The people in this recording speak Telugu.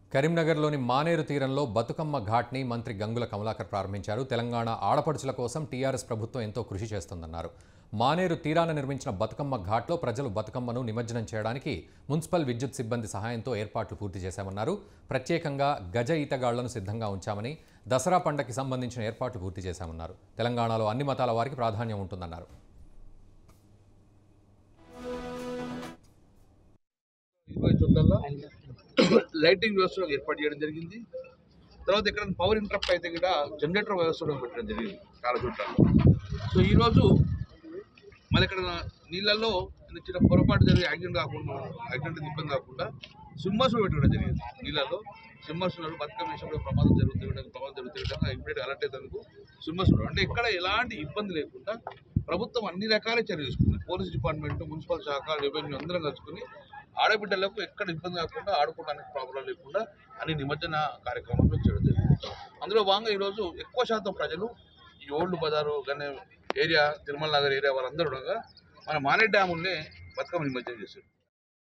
కరీంనగర్లోని మానేరు తీరంలో బతుకమ్మ ఘాట్ని మంత్రి గంగుల కమలాకర్ ప్రారంభించారు తెలంగాణ ఆడపడుచుల కోసం టీఆర్ఎస్ ప్రభుత్వం ఎంతో కృషి చేస్తోందన్నారు మానేరు తీరాన నిర్మించిన బతుకమ్మ ఘాట్లో ప్రజలు బతుకమ్మను నిమజ్జనం చేయడానికి మున్సిపల్ విద్యుత్ సిబ్బంది సహాయంతో ఏర్పాట్లు పూర్తి చేశామన్నారు ప్రత్యేకంగా గజ ఈతగాళ్లను సిద్ధంగా ఉంచామని దసరా పండగకి సంబంధించిన ఏర్పాట్లు పూర్తి చేశామన్నారు తెలంగాణలో అన్ని మతాల వారికి ప్రాధాన్యం ఉంటుందన్నారు ఇరవై చోట్ల లైటింగ్ వ్యవస్థ ఏర్పాటు చేయడం జరిగింది తర్వాత ఇక్కడ పవర్ ఇంటరప్ట్ అయితే కూడా జనరేటర్ వ్యవస్థ కూడా పెట్టడం జరిగింది చాలా చోట్ల సో ఈరోజు మళ్ళీ ఇక్కడ నీళ్ళల్లో చిన్న పొరపాటు జరిగి యాక్సిడెంట్ కాకుండా యాక్సిడెంట్ ఇబ్బంది కాకుండా స్విమ్మర్స్ పెట్టడం జరిగింది నీళ్ళల్లో స్విమ్మర్స్ ఉన్నారు బతుకమ్మ వేసినప్పుడు ప్రమాదం జరుగుతుంది ప్రమాదం జరుగుతుంది విధంగా ఇమీడియట్ అలర్ట్ అయ్యేందుకు స్విమ్మర్స్ ఉన్నారు అంటే ఇక్కడ ఎలాంటి ఇబ్బంది లేకుండా ప్రభుత్వం అన్ని రకాల చర్యలు తీసుకుంది పోలీస్ డిపార్ట్మెంట్ మున్సిపల్ శాఖ రెవెన్యూ అందరం కలుసుకుని ఆడబిడ్డలకు ఎక్కడ ఇబ్బంది కాకుండా ఆడుకోవడానికి ప్రాబ్లం లేకుండా అన్ని నిమజ్జన కార్యక్రమాలు చేయడం జరిగింది అందులో భాగంగా ఈరోజు ఎక్కువ శాతం ప్రజలు ఈ ఓల్డ్ బజారు గనే ఏరియా తిరుమల నగర్ ఏరియా వాళ్ళందరూ కూడా మన మానే డ్యాముల్ని బతుకమ్మ నిమజ్జనం చేశారు